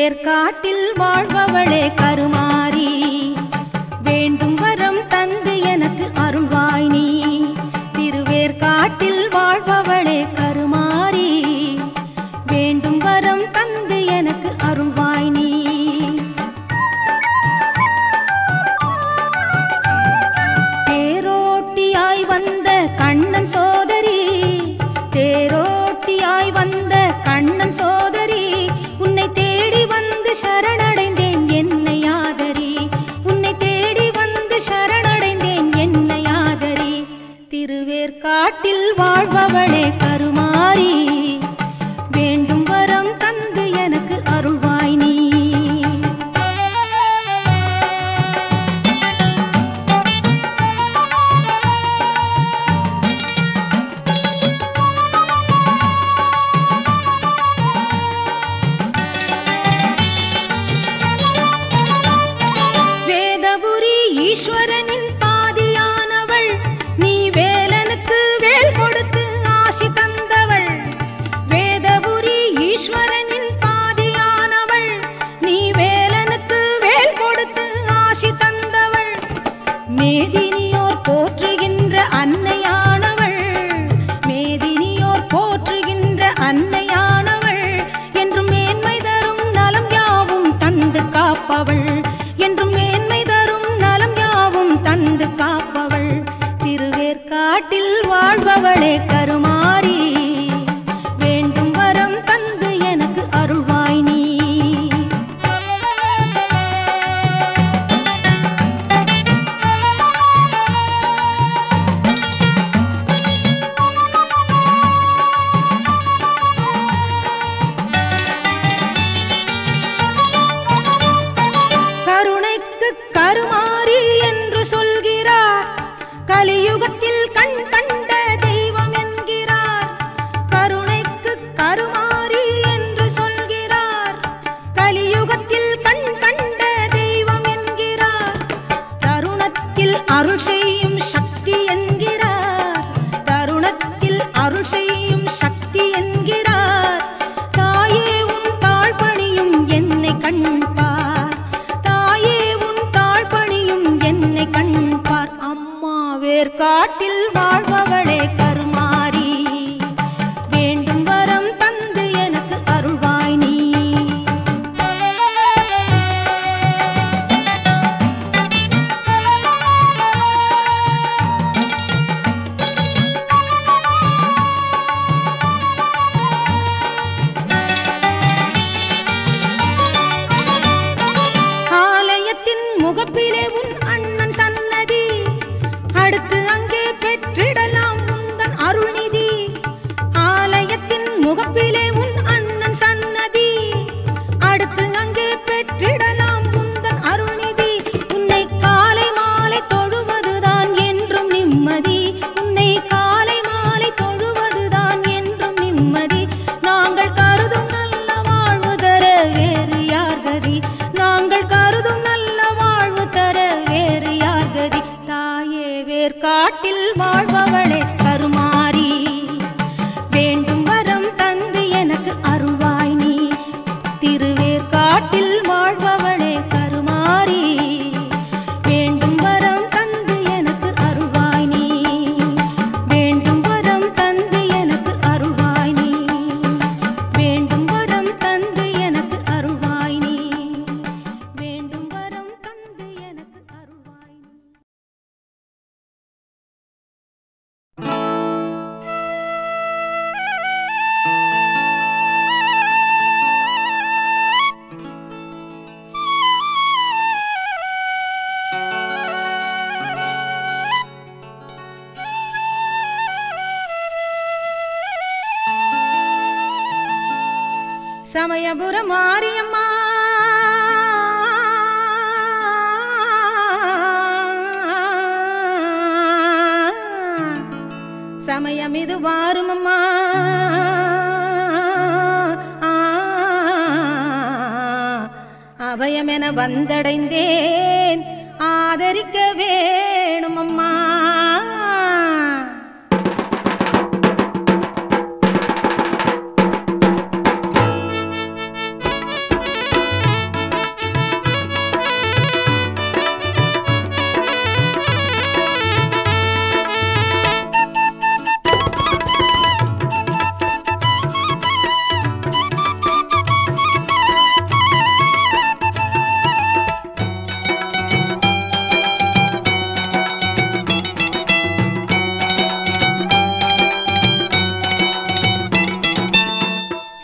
திருவேற்காட்டில் வாழ்பவளே கருமாரி வேண்டும் வரம் தந்து எனக்கு அருள்வாய் நீ திருவேற்காட்டில் வாழ்பவளே கருமாரி வேண்டும் வரம் தந்து எனக்கு அருள்வாய் நீ தேரோட்டியாய் வந்த கண்ணன் சோதரி தேரோட்டியாய் வந்த கண்ணன் சோதரி உன்னை தேடி வந்து சரணடைந்தேன் என்னை ஆதரி உன்னை தேடி வந்து சரணடைந்தேன் என்னை ஆதரி திருவேற்காட்டில் வாழ்பவளே கருமாரி வேண்டும் வரம் தந்து எனக்கு அருள்வாய் நீ வேதபுரி ஈஸ்வரனின் பாதியானவள் நீ வேலனுக்கு வேல் கொடுத்து ஆசி தந்தவள் வேதபுரி ஈஸ்வரனின் பாதியானவள் நீ வேலனுக்கு வேல் கொடுத்து ஆசி தந்தவள் மேதினியோர் போற்றுகின்ற அன்னையானவள் மேதினியோர் போற்றுகின்ற அன்னையானவள் என்றும் மேன்மை தரும் நலம் யாவும் தந்து காப்பவள் என்றும் மேன்மை தரும் நலம் யாவும் தந்து காப்பவள் திருவேற்காட்டில் வாழ்பவளே கருமாரி வேண்டும் வரம் தந்து எனக்கு அருள்வாய் நீ கருணைக்கு கருமாறி என்று சொல்கிறார் கலியுகத்தில் கண் கண்ட தெய்வம் என்கிறார் கருணைக்கு கருமாறி என்று சொல்கிறார் கலியுகத்தில் கண் கண்ட தெய்வம் என்கிறார் தருணத்தில் அருள் செய்யும் சக்தி என்கிறார் தருணத்தில் அருள் செய்யும் சக்தி என்கிறார் தாயே உன் தாழ்பணியும் என்னை கண்பார் தாயே உன் தாழ்பணியும் என்னை கண்பார் அம்மா வேர்காட்டில் வாழ்பவளே கருமாரி வேண்டும் வரம் தந்து எனக்கு அருள்வாய் நீ ஆலயத்தின் முகப்பிலே உன் அண்ணன் சன்னதி அடுத்து அங்கே பெற்றிடலாம் உந்தன் அருள்நிதி ஆலயத்தின் முகப்பிலே உன் அண்ணன் சன்னதி அடுத்து அங்கே பெற்றிடலாம் உந்தன் அருள்நிதி உன்னை காலை மாலை தொழுவதுதான் என்றும் நிம்மதி உன்னை காலை மாலை தொழுவதுதான் என்றும் நிம்மதி நாங்கள் கருதும் நல்ல வாழ்வு தர வேறு யார் கதி நாங்கள் கருதும் நல்ல வாழ்வு தர வேறு யார் கதி தாயே வேர்காட்டில் வாழ்பவளே கருமாரி வேண்டும் வரம் தந்து எனக்கு அருள்வாய் நீ திருவேற்காட்டில் வாழ்பவளே கருமாரி வேண்டும் வரம் தந்து எனக்கு அருள்வாய் நீ வேண்டும் வரம் தந்து எனக்கு அருள்வாய் நீ வேண்டும் வரம் தந்து எனக்கு அருள்வாய் நீ வேண்டும் வரம் தந்து எனக்கு அருள்வாய் நீ சமயபுர மாரியம்மா சமயம் இது வாருமம்மா அபயமென வந்தடைந்தேன் ஆதரிக்க வேணுமம்மா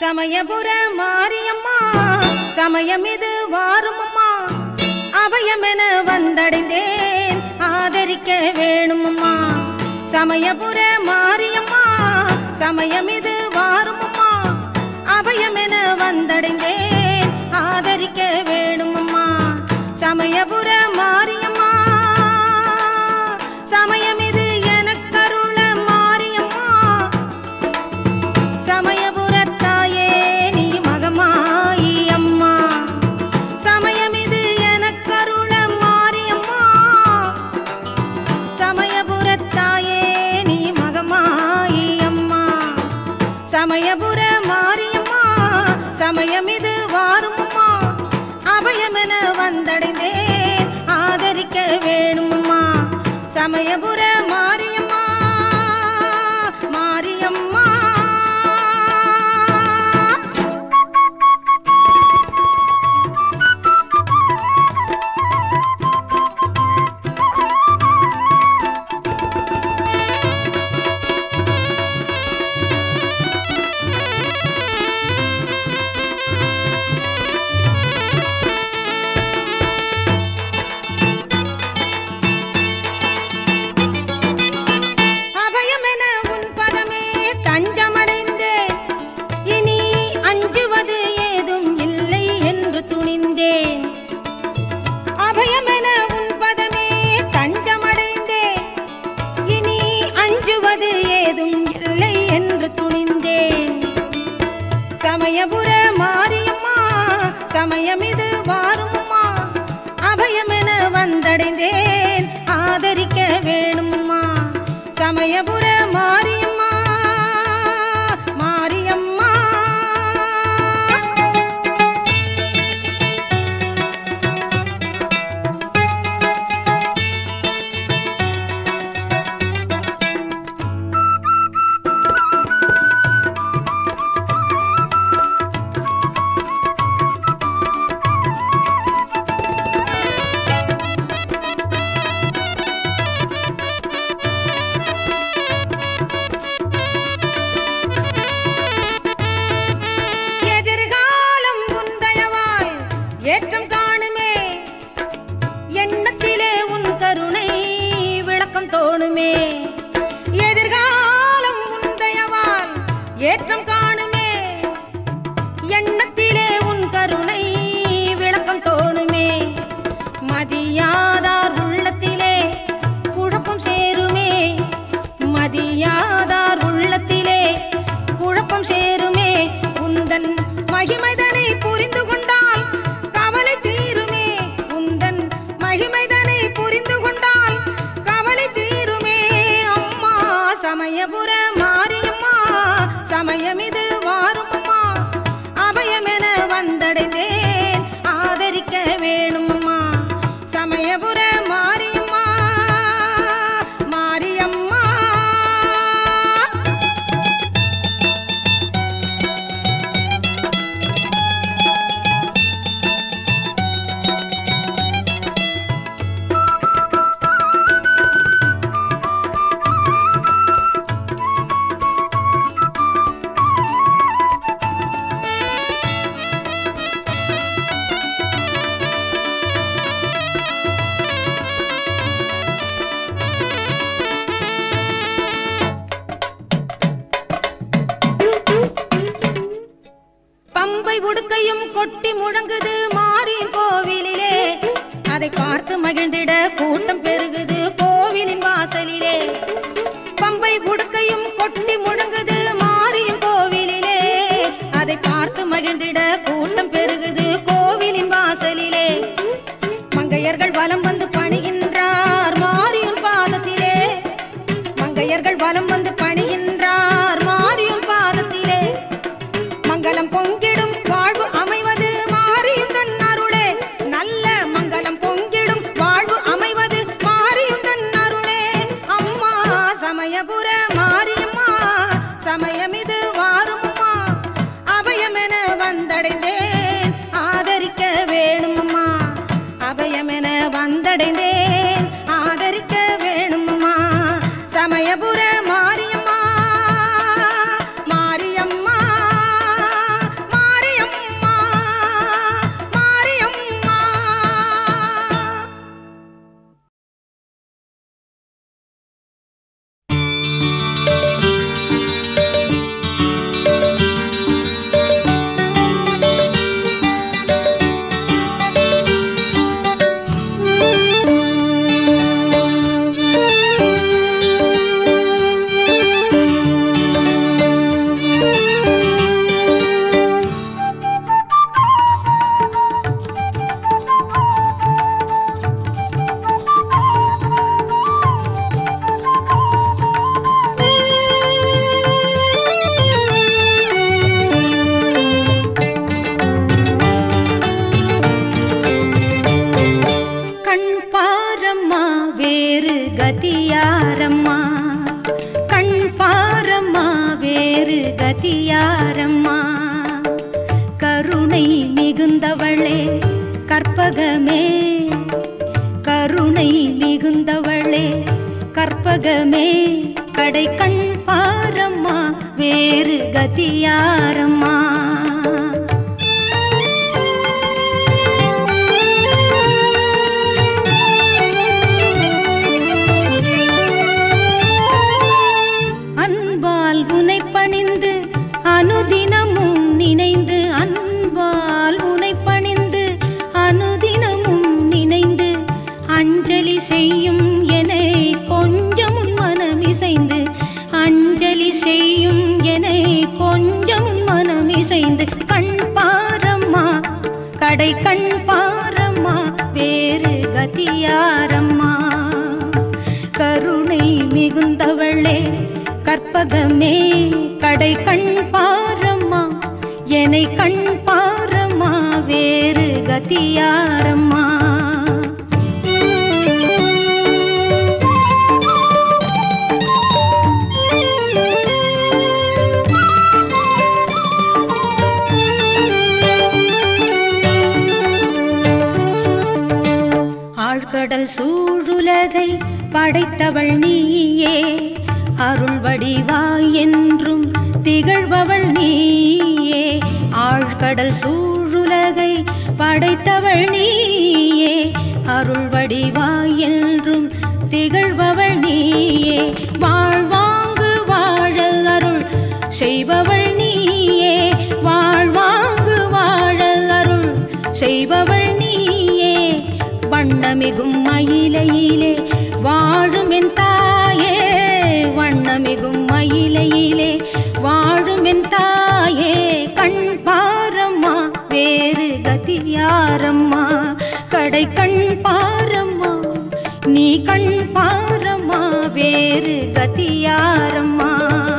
சமயபுர மாரியம்மா சமயம் இது வாருமம்மா அபயமென வந்தடைந்தேன் ஆதரிக்க வேணுமம்மா சமயபுர மாரியம்மா சமயம் இது வாருமம்மா அபயமென வந்தடைந்தேன் ஆதரிக்க வேணுமம்மா சமயபுர மாரியம்மா சமயம் இது எனக்கருள மாரியம்மா சமயபுரத்தாயே நீ மகமாயி அம்மா சமயம் இது எனக்கருள மாரியம்மா சமயபுரத்தாயே நீ மகமாயி அம்மா சமயபுர மாரியம்மா சமயம் இது வாருமம்மா அபயமென வந்தடைந்தேன் ஆதரிக்க வேணுமம்மா சமயபுர மாரியம்மா மாரியம்மா அபயமென உன் பதமே தஞ்சமடைந்தேன் இனி அஞ்சுவது ஏதும் இல்லை என்று துணிந்தேன் அபயமென உன் பதமே தஞ்சமடைந்தேன் இனி அஞ்சுவது ஏதும் இல்லை என்று துணிந்தேன் சமயபுர மாரியம்மா சமயமிது வாரும்மா அபயமென வந்தடைந்தேன் ஆதரிக்க வேணும்மா சமயபுர மாரியம்மா மாரியம்மா எதிர்காலம் உந்தயவால் ஏற்றம் காணுமே எண்ணத்திலே உன் கருணை விளக்கம் தோணுமே எதிர்காலம் உந்தயவால் ஏற்றம் காணுமே எண்ணத்திலே உன் கருணை விளக்கம் தோணுமே மதியாதார் உள்ளத்திலே குழப்பம் சேருமே மதியாதார் உள்ளத்திலே குழப்பம் சேருமே உந்தன் மகிமைதனை புரிந்து கொண்டால் கவலை தீருமே உந்தன் மகிமைதனை புரிந்து கொண்டால் கவலை தீருமே அம்மா சமயபுர மாரியம்மா சமயமிது வாரும்மா அபயமென வந்தடைந்தேன் ஆதரிக்க வேணும்மா சமயபுர மாரியம்மா மாரியம்மா பம்பை உடுக்கையும் கொட்டி முழங்குது மாரின் கோவிலிலே அதை பார்த்து மகிழ்ந்திட கூட்டம் பெருகுது கோவிலின் வாசலிலே பம்பை உடுக்கையும் கொட்டி முழங்குது மாரியின் கோவிலிலே அதை பார்த்து மகிழ்ந்திட கூட்டம் பெருகுது கோவிலின் வாசலிலே மங்கையர்கள் வலம் வந்து பணிகின்றார் மாரியின் பாதத்திலே மங்கையர்கள் வலம் வந்து பணிகின்றார் மாரியின் பாதத்திலே மங்களம் பொங்கிடும் வாழ்வு அமைவது மாறியுந்தன் அருளே நல்ல மங்களம் பொங்கிடும் வாழ்வு அமைவது மிகுந்தவளே கற்பகமே கருணை மிகுந்தவளே கற்பகமே கடை கண் பாரம்மா வேறு கதியாரம்மா அன்பால் உனை பணிந்து அனுதினமும் நினைந்து அன்பால் உனை பணிந்து அனுதினமும் நினைந்து அஞ்சலி செய்யும் என கொஞ்சம் உன் மனம் இசைந்து அஞ்சலி செய்யும் என கொஞ்சம் உன் மனம் இசைந்து கண் பாரம்மா கடை கண் பாரம்மா வேறு கதியாரம்மா கருணை மிகுந்தவளே கற்பகமே கடை கண் பாரம்மா என்னை கண் பாரம்மா வேறு கதியாரம்மா ஆழ்கடல் சூழுலகை படைத்தவள் நீயே அருள் வடிவாய் என்றும் திகழ்பவள் நீயே ஆழ்கடல் சூழுலகை படைத்தவள் நீயே அருள் வடிவாய் என்றும் திகழ்பவள் நீயே வாழ்வாங்கு வாழ அருள் செய்பவள் நீயே வாழ்வாங்கு வாழ அருள் செய்பவள் நீயே வண்ணமிகும் மயிலையிலே வாழும் என் தாயே வண்ணமிகும் மயிலையிலே வாழும் என் தாயே கண் பாரம்மா வேறு கதியாரம்மா கடை கண் பாரம்மா நீ கண் பாரம்மா வேறு கதியாரம்மா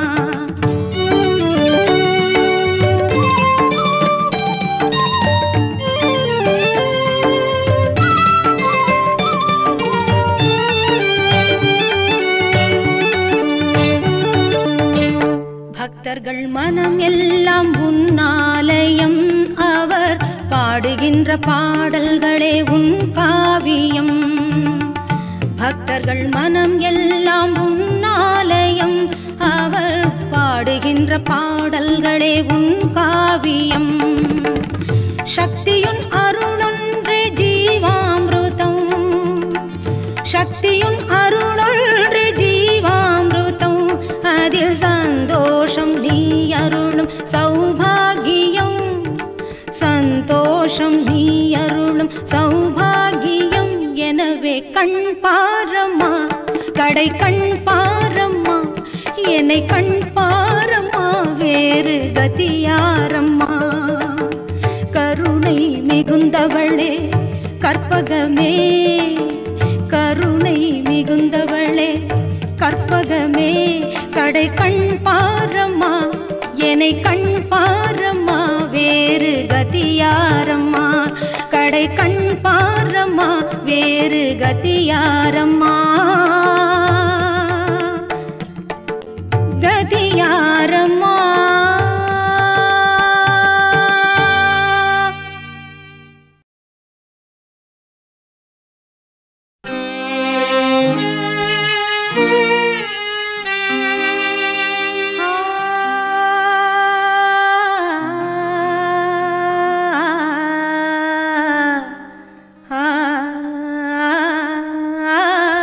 பக்தர்கள் மனம் எல்லாம் உன்னாலயம் அவர் பாடுகின்ற பாடல்களே உன் காவியம் பக்தர்கள் மனம் எல்லாம் உன்னாலயம் அவர் பாடுகின்ற பாடல்களே உன் காவியம் சக்தியுன் அருளொன்றே ஜீவாமிருதம் சக்தியுன் அருளொன்றே ஜீவாமிருதம் அதில் சந்தோஷம் நீ அருளும் சௌபாகியம் சந்தோஷம் நீ அருளும் சௌபாகியம் எனவே கண் பாரம்மா கடை கண் பாரம்மா என்னை கண் பாரம்மா வேறு கதியாரம்மா கருணை மிகுந்தவளே கற்பகமே கருணை மிகுந்தவளே கற்பகமே கடை கண் பாரம்மா என்னை கண் பாரம்மா வேறு கதியாரம்மா கடை கண் பாரம்மா வேறு கதியாரம்மா கதியாரம்மா ஆ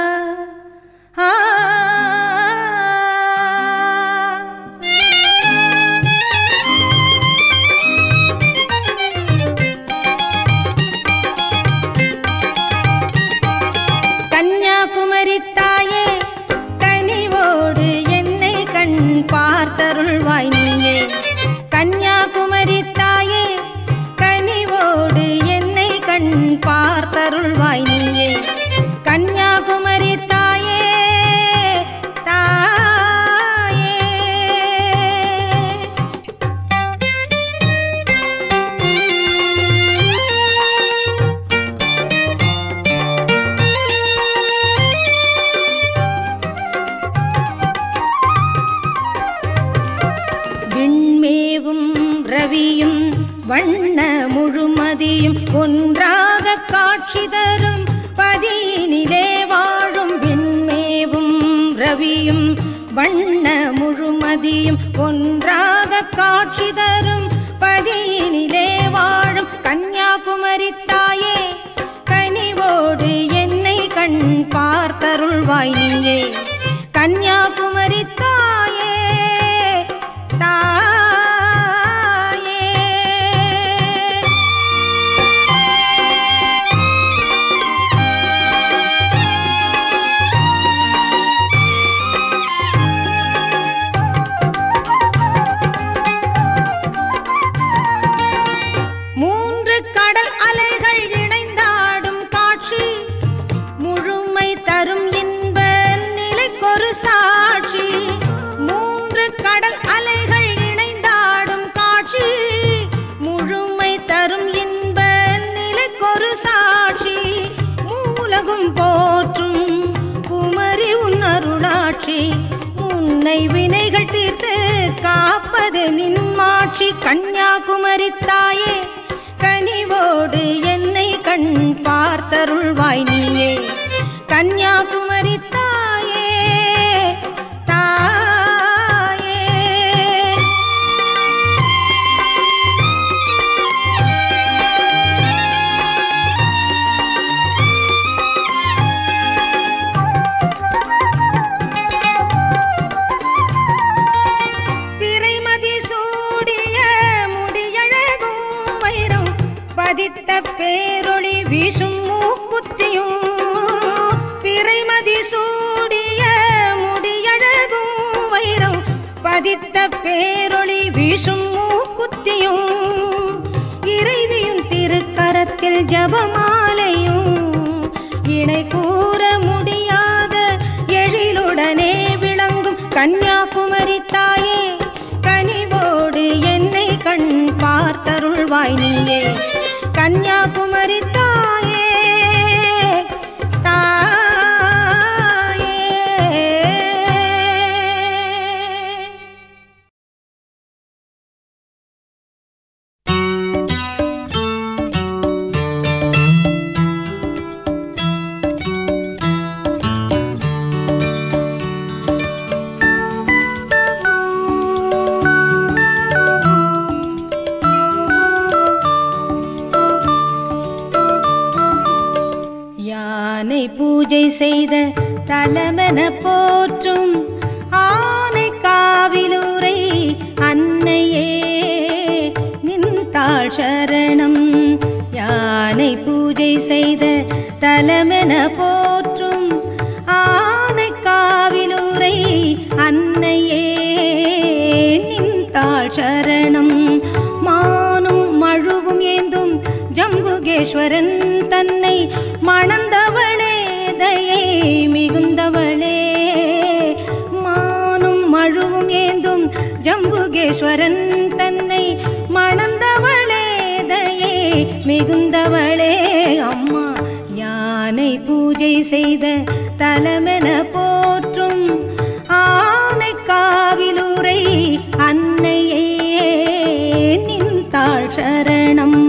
காட்சி தரும் பதியினிலே வாழும் விண்மேவும் ரவியும் வண்ண முழுமதியும் ஒன்றாக காட்சி தரும் பதியினிலே வாழும் கன்னியாகுமரி தாயே கனிவோடு என்னை கண் பார்த்தருள்வாய் நீயே கன்னியாகுமரி தாயே தாயே மூன்று கடல் அலைகள் இணைந்தாடும் காட்சி முழுமை தரும் இன்ப நிலைக்கொரு சாட்சி மூன்று கடல் அலைகள் இணைந்தாடும் காட்சி முழுமை தரும் இன்ப நிலைக்கொரு சாட்சி மூலகும் போற்றும் குமரி உன் அருளாட்சி உன்னை வினைகள் தீர்த்து காப்பது நின்மாட்சி கன்னியாகுமரி தாயே கனிவோடு என்னை கண் பார்த்தருள்வாய் நீயே கன்னியாகுமரி தாயே தாயே பிறைமதி சூடிய முடியழகும் வைரம் பதித்த பேரொளி வீசும் மூக்குத்தியும் பிறைமதி சூடிய முடியழகும் வைரம் பதித்த பேரொளி வீசும் மூக்குத்தியும் இறைவியும் திருக்கரத்தில் ஜபமாலையும் இணை கூற முடியாத எழிலுடனே விளங்கும் கன்னியாகுமரி தாயே கனிவோடு என்னை கண் பார்த்தருள்வாய் நீயே கன்னியாகுமரி தாயே தாயே யானை பூஜை செய்த தலமென போற்றும் ஆனை காவிலுரை அன்னையே நின்றாள் சரணம் யானை பூஜை செய்த தலமென போற்றும் ஆனை காவிலுரை அன்னையே நின்றாள் சரணம் மானும் மழுவும் ஏந்தும் ஜம்புகேஸ்வரன் தன்னை மணந்தவளே தயை மிகுந்தவளே மானும் மழுவும் ஏந்தும் ஜம்புகேஸ்வரன் தன்னை மணந்தவளே தயை மிகுந்தவளே அம்மா யானை பூஜை செய்த தலமென போற்றும் ஆனை காவிலுரை அன்னையே நின்றாள் சரணம்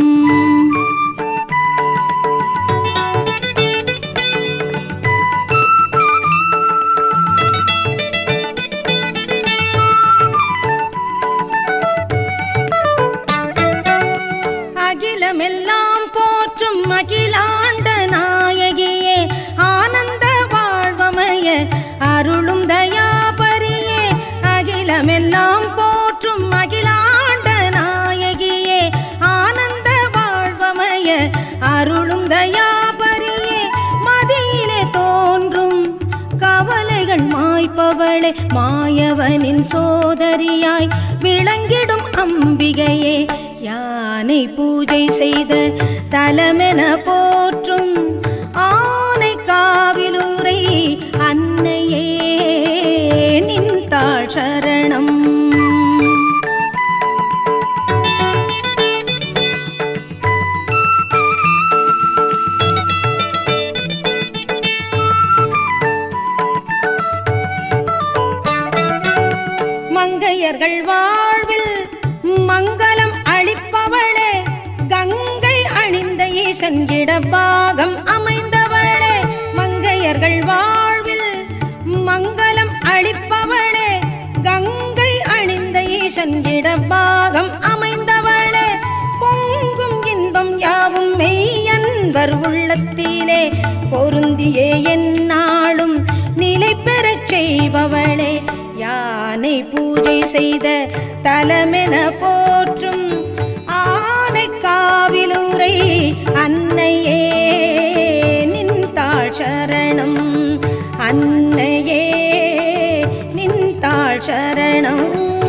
அகிலமெல்லாம் போற்றும் அகிலாண்ட நாயகியே ஆனந்த வாழ்வமய அருளும் தயாபரியே அகிலமெல்லாம் போற்றும் அகிலாண்ட நாயகியே ஆனந்த வாழ்வமய அருளும் தயாபரியே மதியிலே தோன்றும் கவலைகள் மாய்ப்பவளே மாயவனின் சோதரியாய் விளங்கிடும் அம்பிகையே யானை பூஜை செய்த தலமென போற்றும் ஆனை காவிலுரை அன்னையே நின்றாள் சரணம் மங்கையர்கள் வாழ்வில் மங்களம் அளிப்பவளே கங்கை அணிந்த ஈசன் செஞ்சிட பாகம் அமைந்தவளே மங்கையர்கள் வாழ்வில் மங்களம் அளிப்பவளே கங்கை அணிந்த ஈசன்கிட பாகம் அமைந்தவளே பொங்கும் இன்பம் யாவும் மெய்யன்பர் உள்ளத்திலே பொருந்தியே என்னாலும் நிலை பெறச் செய்பவளே யானை பூஜை செய்த தலமென போற்றும் ஆனை காவிலுரை அன்னையே நின்றாள் சரணம் அன்னையே நின்றாள் சரணம்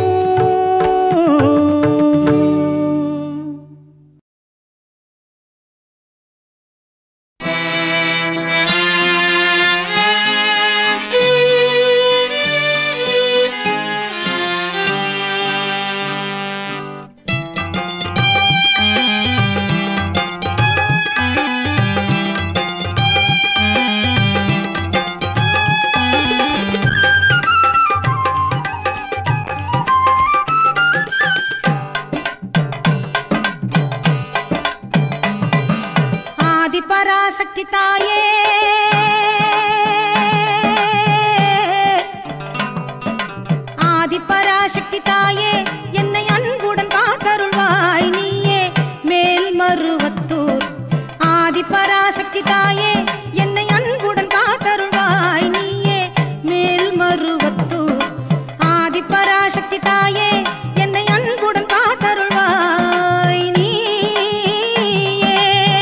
ஆதி பராசக்தி தாயே ஆதி பராசக்தி தாயே என்னை அன்புடன் காத்தருள்வாய் நீயே மேல் மருவத்தூர் ஆதி பராசக்தி தாயே என்னை அன்புடன் காத்தருள்வாய் நீயே மேல் மருவத்தூர் ஆதி பராசக்தி தாயே என்னை அன்புடன் காத்தருள்வாய் நீயே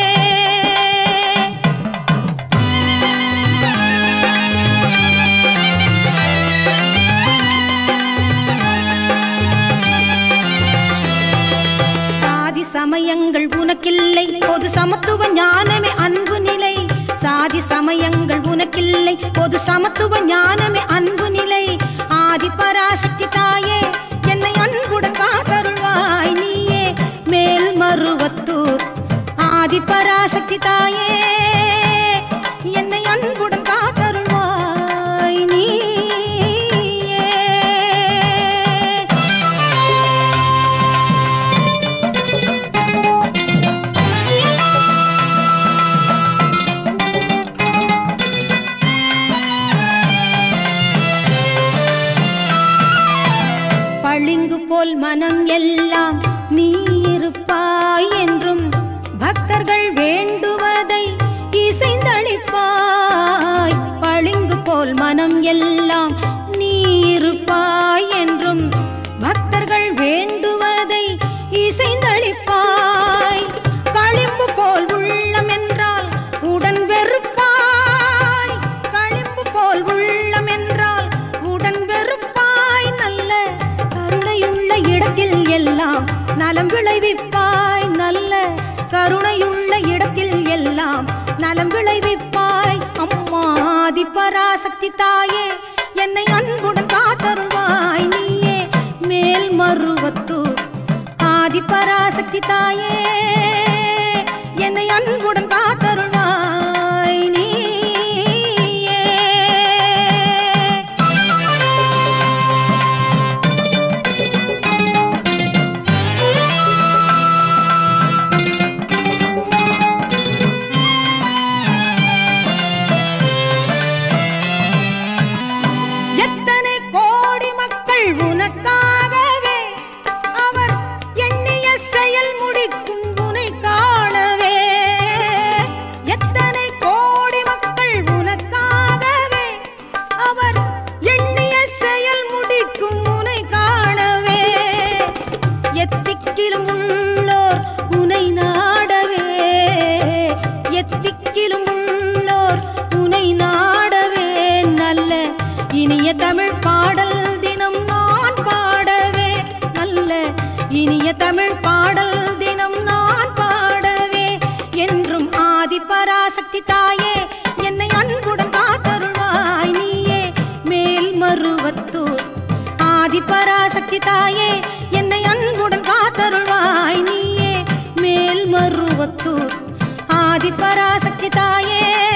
சாதி சமயங்கள் உனக்கில்லை பொது சமத்துவ ஞானமே அன்பு நிலை சாதி சமயங்கள் உனக்கில்லை பொது சமத்துவ ஞானமே அன்பு நிலை ஆதி பராசக்தி தாயே என்னை அன்புடன் காத்தருள்வாய் நீயே மேல் மருவத்தூர் ஆதி பராசக்தி தாயே என்னை அன்புடன் காத்தருள்வாய் நீயே பளிங்கு போல் மனம் எல்லாம் நீ இருப்பாய் என்றும் பக்தர்கள் வேண்டுவதை இசைந்தளிப்பாய் பளிங்கு போல் மனம் எல்லாம் நீ இருப்பாய் என்றும் பக்தர்கள் வேண்டுவதை இசைந்தளிப்பாய் களிம்பு போல் உள்ளம் என்றால் உடன் வெறுப்பாய் களிம்பு போல் உள்ளம் என்றால் உடன் வெறுப்பாய் நல்ல கருணையுள்ள இடத்தில் எல்லாம் நலம் விளைவிப்பாய் நல்ல கருணையுள்ள இடத்தில் எல்லாம் நலம் விளைவிப்பாய் அம்மாதி பராசக்தி தாயே என்னை அன்புடன் காத்தருள்வாய் நீயே மேல் மருவத்தூர் ஆதி பராசக்தி தாயே என்னை அன்புடன் காத்தருள்வாய் நீயே எத்தனை கோடி மக்கள் உனக்காகவே அவர் எண்ணிய செயல் முடிக்கும் உனை காணவே எத்தனை கோடி மக்கள் உனக்காகவே அவர் எண்ணிய செயல் முடிக்கும் உனை காணவே எத்திக்கிலும் உள்ளோர் உனை நாடவே எத்திக்கிலும் உள்ளோர் உனை நாடவே நல்ல இனிய தமிழ் பாடல் தினம் நான் பாடவே நல்ல இனிய தமிழ் பாடல் தினம் நான் பாடவே என்றும் ஆதி பராசக்தி தாயே என்னை அன்புடன் காத்தருள்வாய் நீயே மேல் மருவத்தூர் ஆதி பராசக்தி தாயே என்னை அன்புடன் காத்தருள்வாய் நீயே மேல் மருவத்தூர் ஆதி பராசக்தி தாயே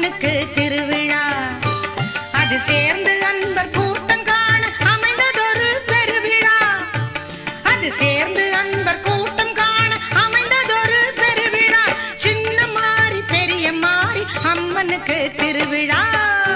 அம்மனுக்கு திருவிழா அது சேர்ந்து அன்பர் கூட்டம் காண அமைந்ததொரு பெருவிழா அது சேர்ந்து அன்பர் கூட்டம் காண அமைந்ததொரு பெருவிழா சின்ன மாறி பெரிய மாறி அம்மனுக்கு திருவிழா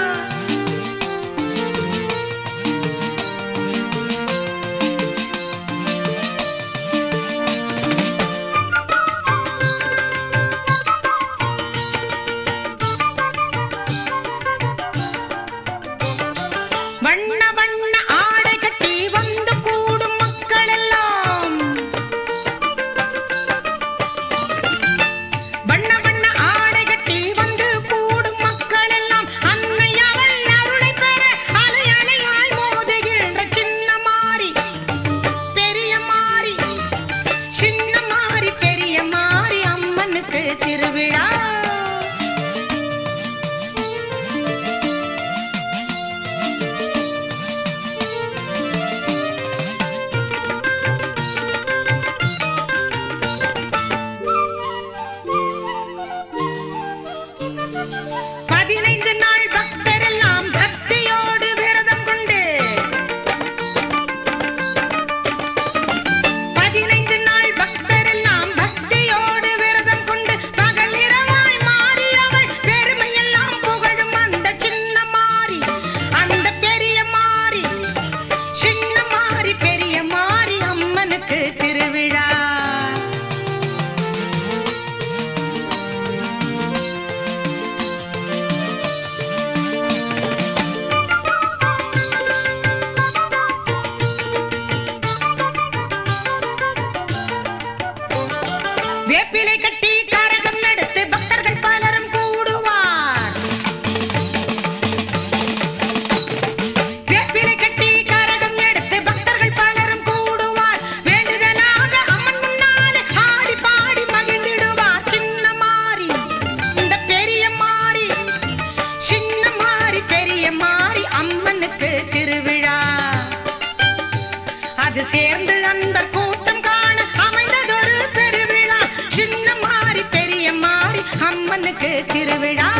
வண்ண வண்ண ஆடை கட்டி வந்து கூடும் மக்கள் எல்லாம் வண்ண வண்ண ஆடை கட்டி வந்து கூடும் மக்கள் எல்லாம் அன்னை அவள் அருளை பெற அலை அலையாய் மோதுகின்ற சின்ன மாறி பெரிய மாறி சின்ன மாறி பெரிய மாறி அம்மனுக்கு திருவிழா பதினைந்து நாள் பக்தரெல்லாம் பக்தியோடு விரதம் கொண்டு பதினைந்து நாள் பக்தரெல்லாம் பக்தியோடு விரதம் கொண்டு பகல் இரவாய் மாறி அவள் பெருமையெல்லாம் புகழும் அந்த சின்ன மாறி அந்த பெரிய மாறி சின்ன மாறி பெரிய மாறி அம்மனுக்கு திருவிழா வேப்பிலை கட்டி கரகம் எடுத்து பக்தர்கள் பலரும் கூடுவார் வேப்பிலை கட்டி கரகம் எடுத்து பக்தர்கள் பலரும் கூடுவார் வேண்டுதலாக அம்மன் முன்னாலே ஆடி பாடி மகிழ்ந்திடுவார் சின்ன மாறி இந்த பெரிய மாறி சின்ன மாறி பெரிய மாறி அம்மனுக்கு திருவிழா அது சேர்ந்து அன்பர் கூட்டம் காண அமைந்ததொரு பெருவிழா சின்ன மாறி பெரிய மாறி அம்மனுக்கு திருவிழா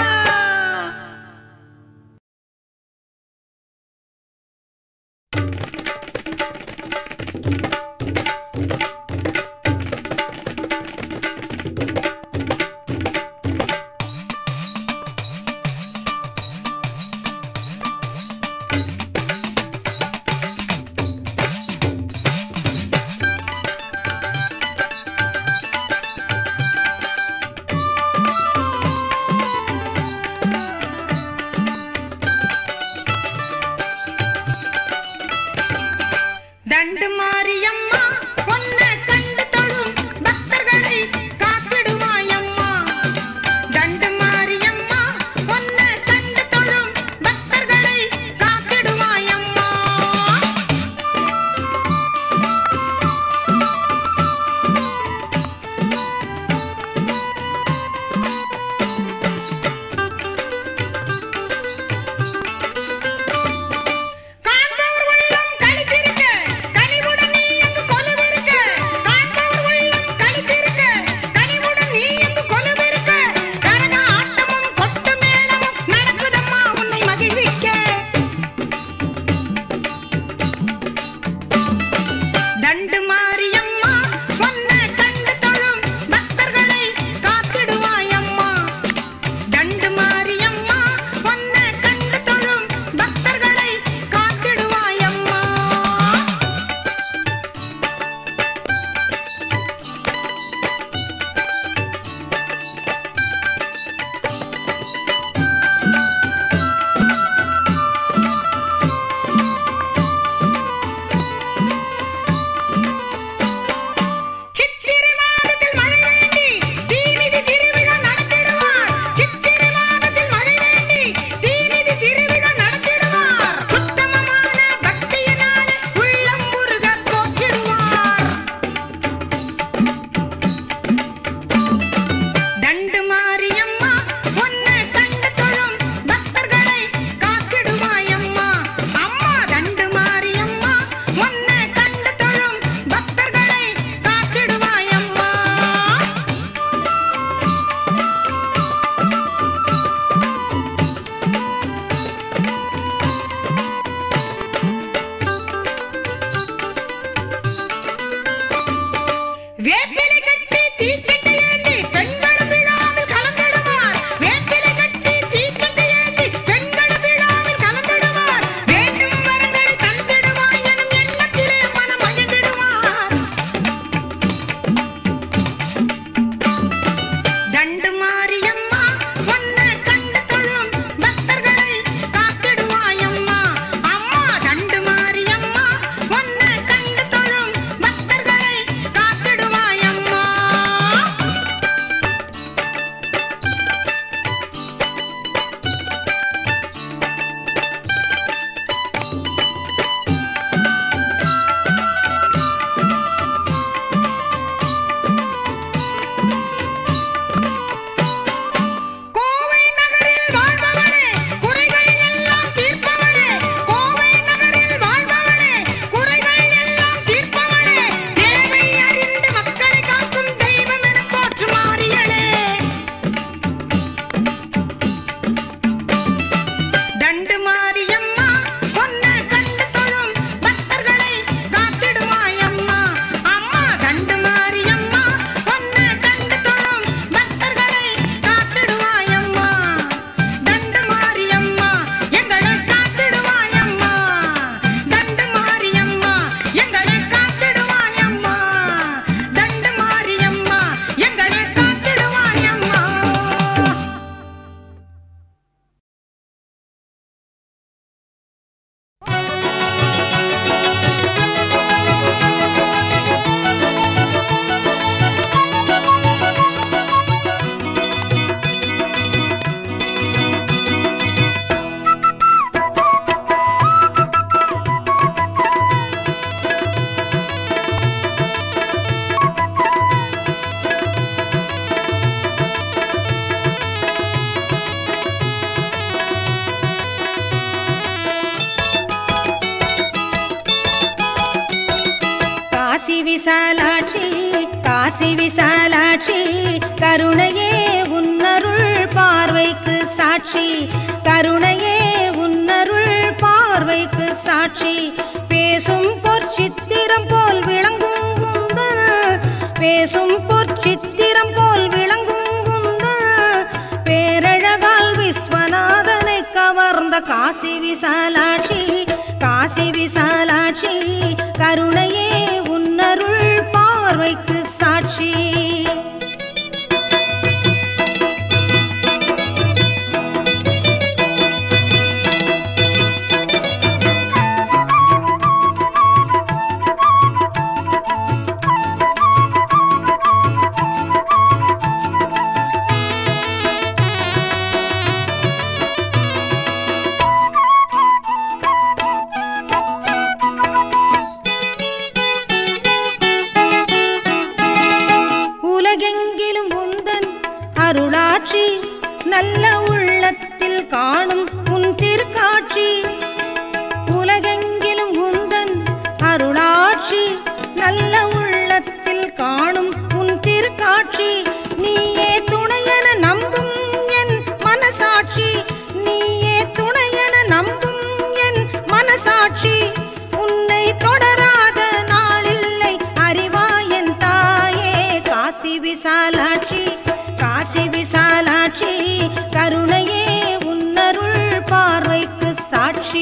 மாரியம்மா உன்னை கண்டு தொழும் பக்தர்களை காத்திடுவாயம்மா அம்மா தண்டு மாரியம்மா உன்னை கண்டு தொழும் பக்தர்களை காத்திடுவாயம்மா கோவை நகரில் வாழ்பவனே குறைகள் எல்லாம் தீர்ப்பவனே கோவை நகரில் வாழ்பவனே குறைகள் எல்லாம் தீர்ப்பவனே தேவை அறிந்து மக்களை காக்கும் தெய்வம் என போற்று மாறியளே தண்டு மாரியம்மா பொன்ன கண்டு தொழும் பக்தர்களை காத்திடுவாயம்மா அம்மா தண்டு மாரியம்மா பொன்ன கண்டு தொழும் பக்தர்களை காத்திடுவாயம்மா தண்டு மாரியம்மா எங்களை காத்திடுவாயம்மா தண்டு மாரியம்மா எங்களை காத்திடுவாயம்மா தண்டு மாரியம்மா எங்களை காத்திடுவாயம்மா காசி விசாலாட்சி காசி விசாலாட்சி கருணையே உன்னருள் பார்வைக்கு சாட்சி கருணையே உன்னருள் பார்வைக்கு சாட்சி பேசும் பொற்சித்திரம் போல் விளங்கும் குந்தன் பேசும் பொற்சித்திரம் போல் விளங்கும் குந்தன் பேரழகால் விஸ்வநாதனை கவர்ந்த காசி விசாலாட்சி காசி விசாலாட்சி கருணையே உன்னருள் பார்வைக்கு சாட்சி உலகெங்கிலும் உந்தன் அருளாட்சி நல்ல உள்ளத்தில் காணும் உன் திருக்காட்சி உலகெங்கிலும் உந்தன் அருளாட்சி நல்ல உள்ளத்தில் காணும் உன் திருக்காட்சி நீயே துணையென நம்பும் என் மனசாட்சி நீயே துணையென நம்பும் என் மனசாட்சி உன்னை தொடராத நாளில்லை அறிவாயன் தாயே காசி விசாலாட்சி காசி விசாலாட்சி கருணையே உன்னருள் பார்வைக்கு சாட்சி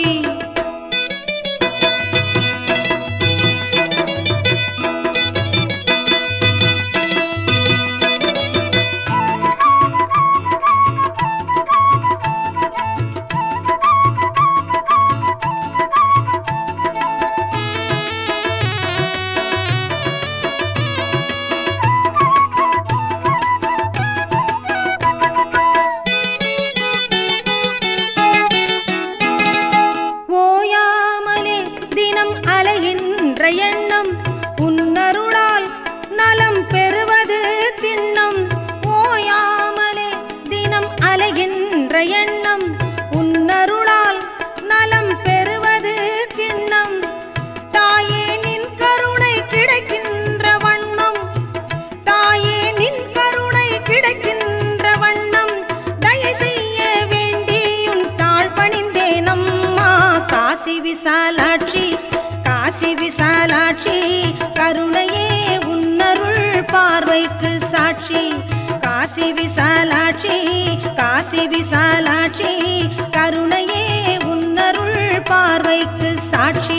ஓயாமலே தினம் அலைகின்ற எண்ணம் உன்னருளால் நலம் பெறுவது திண்ணம் ஓயாமலே தினம் அலைகின்ற எண்ணம் உன்னருளால் நலம் பெறுவது திண்ணம் தாயே நின் கருணை கிடைக்கின்ற வண்ணம் தாயே நின் கருணை கிடைக்கின்ற வண்ணம் தயை செய்ய வேண்டியும் தாழ் பணிந்தேன் அம்மா காசி விசாலாட்சி காசி விசாலாட்சி கருணையே உன்னருள் பார்வைக்கு சாட்சி காசி விசாலாட்சி காசி விசாலாட்சி கருணையே உன்னருள் பார்வைக்கு சாட்சி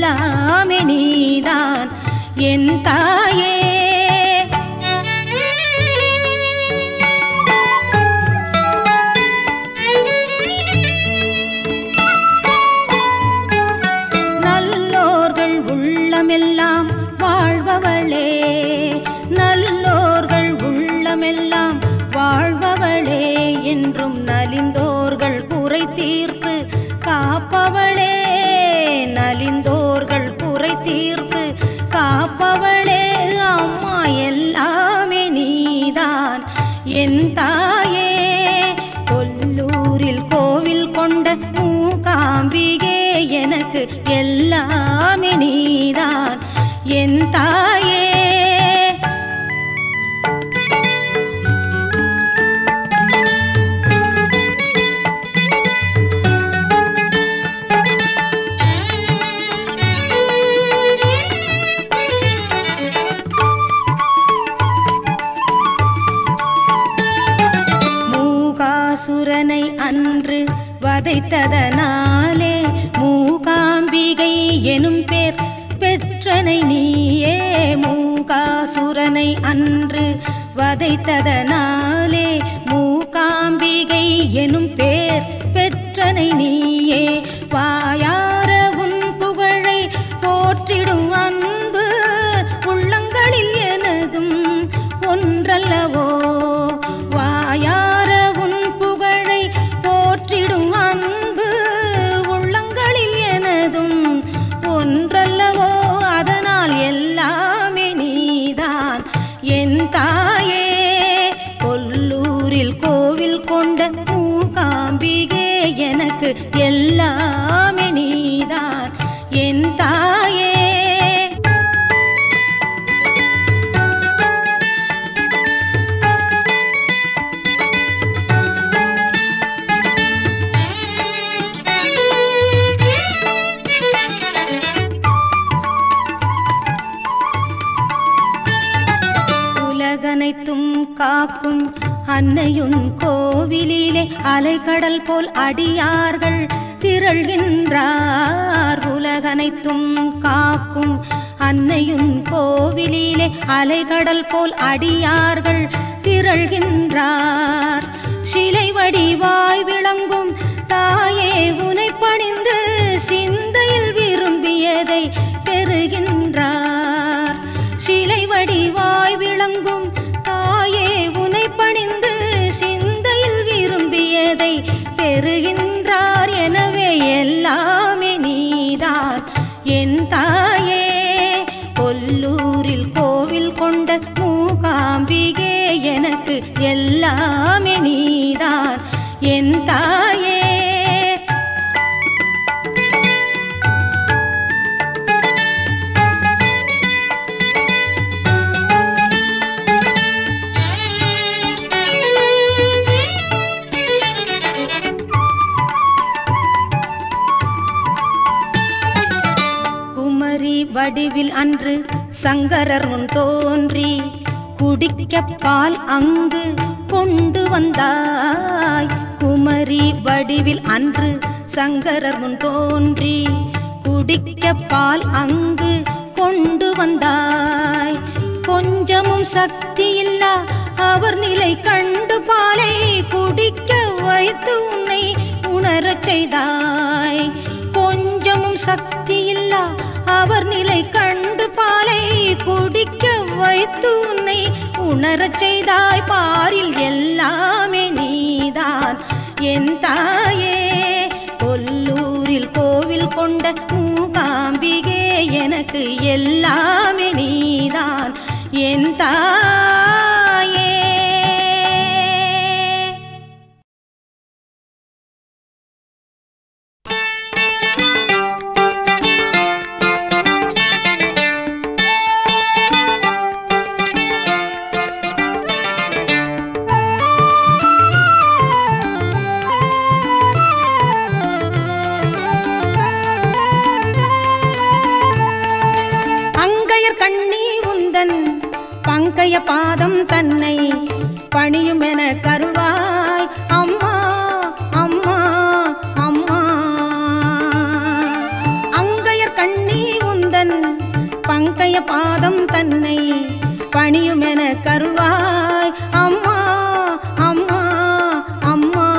எல்லாமே நீதான் என் தாயே நல்லோர்கள் உள்ளமெல்லாம் வாழ்பவளே நல்லோர்கள் உள்ளமெல்லாம் வாழ்பவளே என்றும் நலிந்தோர்கள் குறை தீர்த்து காப்பவளே நலிந்தோர்கள் குறை தீர்த்து காப்பவளே அம்மா எல்லாமே நீதான் என் தாயே கொல்லூரில் கோவில் கொண்ட மூகாம்பிகே எனக்கு எல்லாமே நீதான் என் தாயே மூகாசுரனை அன்று வதைத்ததனாலே மூகாம்பிகை எனும் பேர் பெற்றனை நீயே மூகாசுரனை அன்று வதைத்ததனாலே மூகாம்பிகை எனும் பேர் பெற்றனை நீயே வாயார உன் புகழை போற்றிடும் அன்பு உள்ளங்களில் எனதும் ஒன்றல்லவோ வாயார உன் புகழை போற்றிடும் அன்பு உள்ளங்களில் எனதும் ஒன்றல்லவோ அதனால் எல்லாமே நீதான் என் தாயே கொல்லூரில் கோவில் கொண்ட மூகாம்பிகே எனக்கு எல்லாமே நீதான் என் தாயே உலகனைத்தும் காக்கும் அன்னையுன் கோவிலிலே அலைகடல் போல் அடியார்கள் திரள்கின்றார் உலகனைத்தும் காக்கும் அன்னையுன் கோவிலிலே அலைகடல் போல் அடியார்கள் திரள்கின்றார் சிலை வடிவாய் விளங்கும் தாயே உனை பணிந்து சிந்தையில் விரும்பியதை பெறுகின்றார் சிலை வடிவாய் விளங்கும் தாயே உனை பணிந்து சிந்தையில் விரும்பியதை பெறுகின்றார் எனவே எல்லாமே நீதான் என் தாயே கொல்லூரில் கோவில் கொண்ட மூகாம்பிகே எனக்கு எல்லாமே நீதான் என் தாயே குமரி வடிவில் அன்று சங்கரர் முன் தோன்றி குடிக்க பால் அங்கு கொண்டு வந்தாய் குமரி வடிவில் அன்று சங்கரர் முன் தோன்றி குடிக்க பால் அங்கு கொண்டு வந்தாய் கொஞ்சமும் சக்தி இல்லா அவர் நிலை கண்டு பாலை குடிக்க வைத்து உன்னை உணரச் செய்தாய் கொஞ்சமும் சக்தி இல்லா அவர் நிலை கண்டு பாலை குடிக்க வைத்து உன்னை உணரச் செய்தாய் பாரில் எல்லாமே நீதான் என் தாயே கொல்லூரில் கோவில் கொண்ட மூகாம்பிகே எனக்கு எல்லாமே நீதான் என் தாயே அங்கையர் கண்ணி உந்தன் பங்கைய பாதம் தன்னை பணியும் என கருவாய் அம்மா அம்மா அம்மா அங்கையர் கண்ணி பாதம் தன்னை பணியுமென கருள்வாய் அம்மா அம்மா அம்மா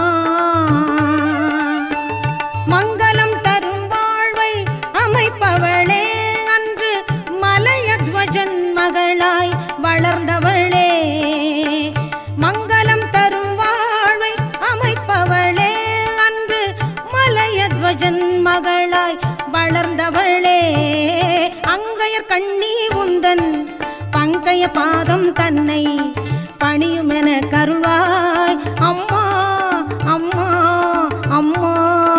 மங்களம் தரும் வாழ்வை அமைப்பவளே அன்று மலையத்வஜன் மகளாய் வளர்ந்தவளே மங்களம் தரும் வாழ்வை அமைப்பவளே அன்று மலையத்வஜன் மகளாய் வளர்ந்தவளே அங்கையர் கண்ணி உந்தன் பங்கைய பாதம் தன்னை பணியுமென கருள்வாய் அம்மா அம்மா அம்மா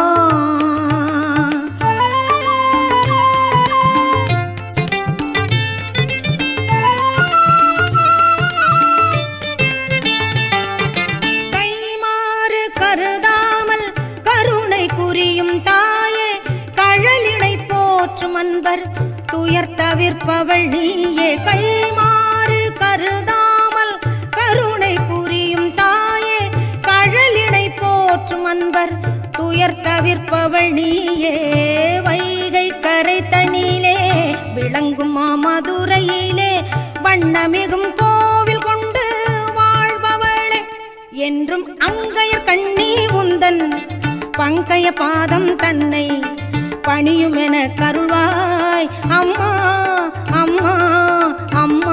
கைமாறு கருதாமல் கருணை புரியும் தாயே கழலிடை போற்றும் அன்பர் துயர் தவிர்ப்பவள் நீயே கைமாறு கருதாமல் கருணை புரியும் தாயே கழலிடை போற்றும் அன்பர் துயர் தவிர்ப்பவள் நீயே வைகை கரை தனிலே விளங்கும் மாமதுரையிலே வண்ணமிகும் கோவில் கொண்டு வாழ்பவளே என்றும் அங்கையர் கண்ணி உந்தன் பங்கைய பாதம் தன்னை பணியுமென கருள்வாய் அம்மா அம்மா அம்மா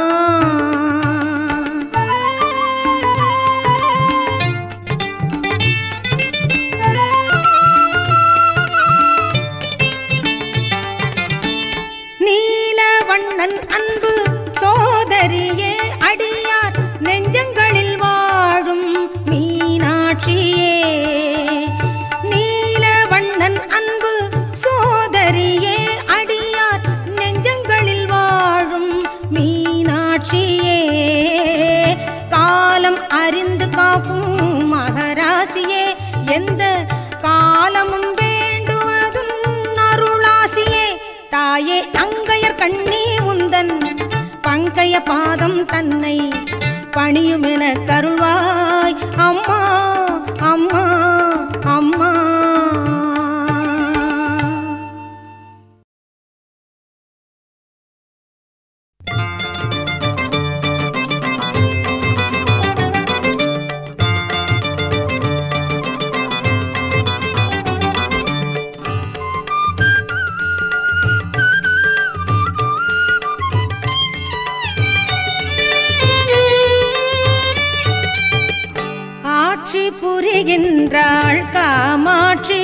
நீல வண்ணன் அன்பு சோதரியே அடியார் நெஞ்சங்களில் வாழும் மீனாட்சியே நீல வண்ணன் அன்பு சோதரியே அடியார் நெஞ்சங்களில் வாழும் மீனாட்சியே காலம் அறிந்து காக்கும் மகராசியே எந்த காலமும் வேண்டுவதும் அருளாசியே தாயே அங்கையர் கண்ணி உந்தன் பங்கைய பாதம் தன்னை பணியுமென கருள்வாய் அம்மா அம்மா அம்மா ஆட்சி புரிகின்றாள் காமாட்சி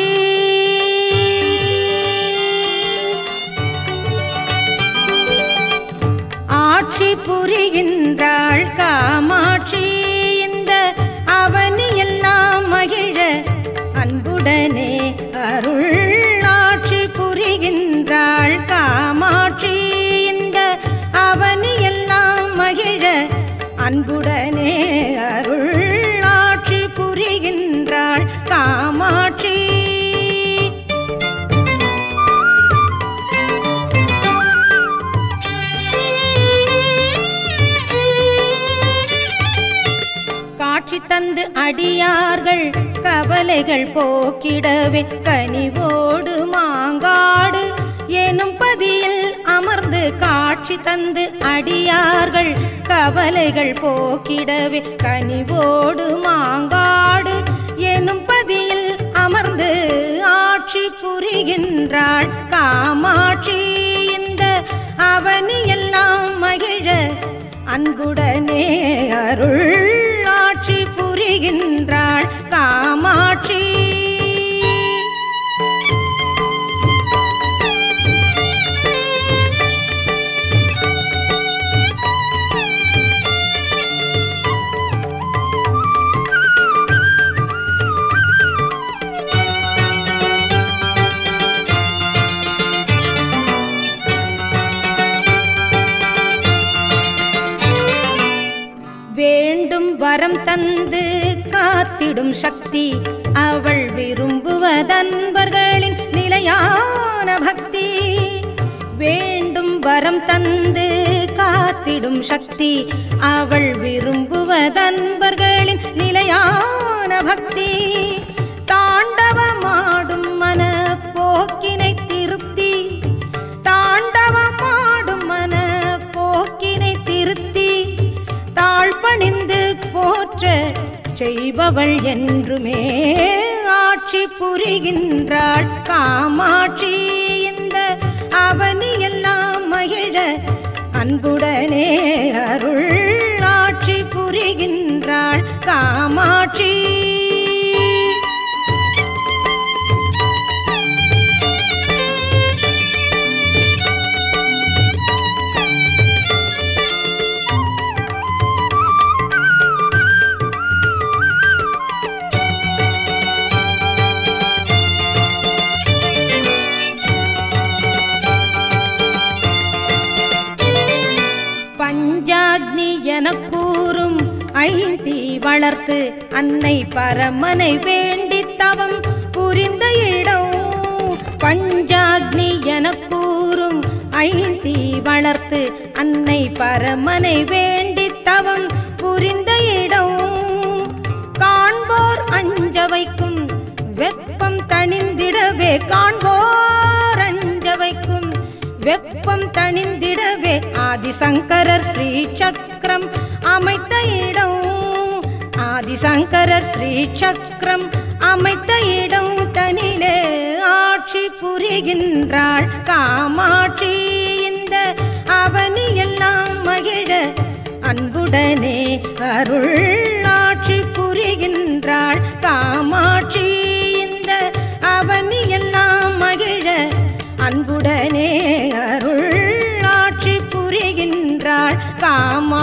ஆட்சி புரிகின்றாள் காமாட்சி இந்த அவனி எல்லாம் மகிழ அன்புடனே அருள் ஆட்சி புரிகின்றாள் காமாட்சி இந்த அவனி எல்லாம் மகிழ அன்புடனே அருள் ஆட்சி புரிகின்றாள் காமாட்சி காட்சி தந்து அடியார்கள் கவலைகள் போக்கிடவே கனிவோடு மாங்காடு எனும் பதியில் அமர்ந்து காட்சி தந்து அடியார்கள் கவலைகள் போக்கிடவே கனிவோடு மாங்காடு எனும் பதியில் அமர்ந்து ஆட்சி புரிகின்றாள் காமாட்சி இந்த அவனி எல்லாம் மகிழ அன்புடனே அருள் ஆட்சி புரிகின்றாள் காமாட்சி வேண்டும் வரம் தந்து காத்திடும் சக்தி அவள் விரும்புவதன்பர்களின் நிலையான பக்தி வேண்டும் வரம் தந்து காத்திடும் சக்தி அவள் விரும்புவதன்பர்களின் நிலையான பக்தி தாண்டவமாடும் மன போக்கினை திருப்தி தாண்டவமாடும் மன பணிந்து போற்ற செய்பவள் என்றுமே ஆட்சி புரிகின்றாள் காமாட்சி இந்த அவனி எல்லாம் மகிழ அன்புடனே அருள் ஆட்சி புரிகின்றாள் காமாட்சி பஞ்சாக்னி எனக் கூறும் ஐந்தி வளர்த்து அன்னை பரமனை வேண்டி தவம் புரிந்த இடம் பஞ்சாக்னி எனக் கூறும் ஐந்தி வளர்த்து அன்னை பரமனை வேண்டி தவம் புரிந்த இடம் காண்போர் அஞ்ச வைக்கும் வெப்பம் தணிந்திடவே காண்போர் அஞ்ச வைக்கும் வெப்பம் தணிந்திடவே ஆதிசங்கரர் ஸ்ரீ சக்கரம் அமைத்த இடம் ஆதிசங்கரர் ஸ்ரீ சக்கரம் அமைத்த இடம் தனிலே ஆட்சி புரிகின்றாள் காமாட்சி இந்த அவனி எல்லாம் மகிழ அன்புடனே அருள் ஆட்சி புரிகின்றாள் காமாட்சி இந்த அவனி எல்லாம் மகிழ அன்புடனே அருள் ஆட்சி புரிகின்றாள் காமா